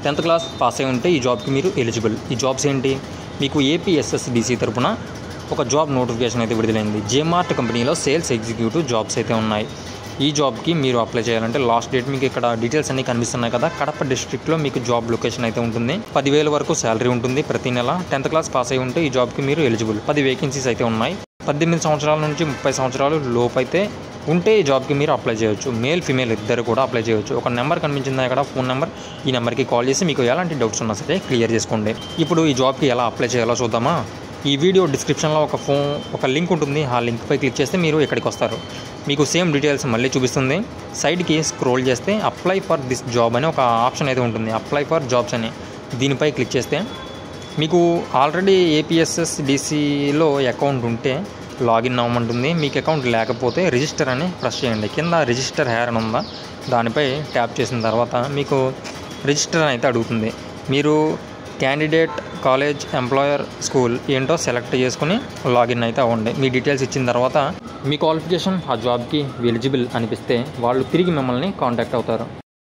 tenth class pass అయి ఉంటే ఈ జాబ్కి మీరు ఎలిజిబుల్ ఈ జాబ్స్ ఏంటి మీకు ఏపీఎస్ఎస్డిసి తరపున ఒక జాబ్ నోటిఫికేషన్ అయితే విడుదలైంది జేమార్ట్ కంపెనీలో సేల్స్ ఎగ్జిక్యూటివ్ జాబ్స్ అయితే ఉన్నాయి ఈ జాబ్కి మీరు అప్లై చేయాలంటే లాస్ట్ డేట్ మీకు ఇక్కడ డీటెయిల్స్ అన్ని కనిపిస్తున్నాయి కదా కడప డిస్ట్రిక్ట్లో మీకు జాబ్ లొకేషన్ అయితే ఉంటుంది పదివేల వరకు శాలరీ ఉంటుంది ప్రతి నెల టెన్త్ క్లాస్ పాస్ అయి ఉంటే ఈ జాబ్కి మీరు ఎలిజిబుల్ పది వేకెన్సీస్ అయితే ఉన్నాయి పద్దెనిమిది సంవత్సరాల నుంచి ముప్పై సంవత్సరాలు లోపు అయితే ఉంటే ఈ జాబ్కి మీరు అప్లై చేయొచ్చు మేల్ ఫీమేల్ ఇద్దరు కూడా అప్లై చేయొచ్చు ఒక నెంబర్ కనిపించింది అక్కడ ఫోన్ నెంబర్ ఈ నెంబర్కి కాల్ చేసి మీకు ఎలాంటి డౌట్స్ ఉన్నా సరే క్లియర్ చేసుకోండి ఇప్పుడు ఈ జాబ్కి ఎలా అప్లై చేయాలో చూద్దామా ఈ వీడియో డిస్క్రిప్షన్లో ఒక ఫోన్ ఒక లింక్ ఉంటుంది ఆ లింక్పై క్లిక్ చేస్తే మీరు ఇక్కడికి వస్తారు మీకు సేమ్ డీటెయిల్స్ మళ్ళీ చూపిస్తుంది సైడ్కి స్క్రోల్ చేస్తే అప్లై ఫర్ దిస్ జాబ్ అని ఒక ఆప్షన్ అయితే ఉంటుంది అప్లై ఫర్ జాబ్స్ అని దీనిపై క్లిక్ చేస్తే మీకు ఆల్రెడీ ఏపీఎస్ఎస్ డిసిలో అకౌంట్ ఉంటే లాగిన్ అవ్వమంటుంది మీకు అకౌంట్ లేకపోతే రిజిస్టర్ అని ప్రెస్ చేయండి కింద రిజిస్టర్ హెయిర్ అని ఉందా దానిపై ట్యాప్ చేసిన తర్వాత మీకు రిజిస్టర్ అని అయితే అడుగుతుంది మీరు క్యాండిడేట్ కాలేజ్ ఎంప్లాయర్ స్కూల్ ఏంటో సెలెక్ట్ చేసుకుని లాగిన్ అయితే అవ్వండి మీ డీటెయిల్స్ ఇచ్చిన తర్వాత మీ క్వాలిఫికేషన్ ఆ జాబ్కి ఎలిజిబుల్ అనిపిస్తే వాళ్ళు తిరిగి మిమ్మల్ని కాంటాక్ట్ అవుతారు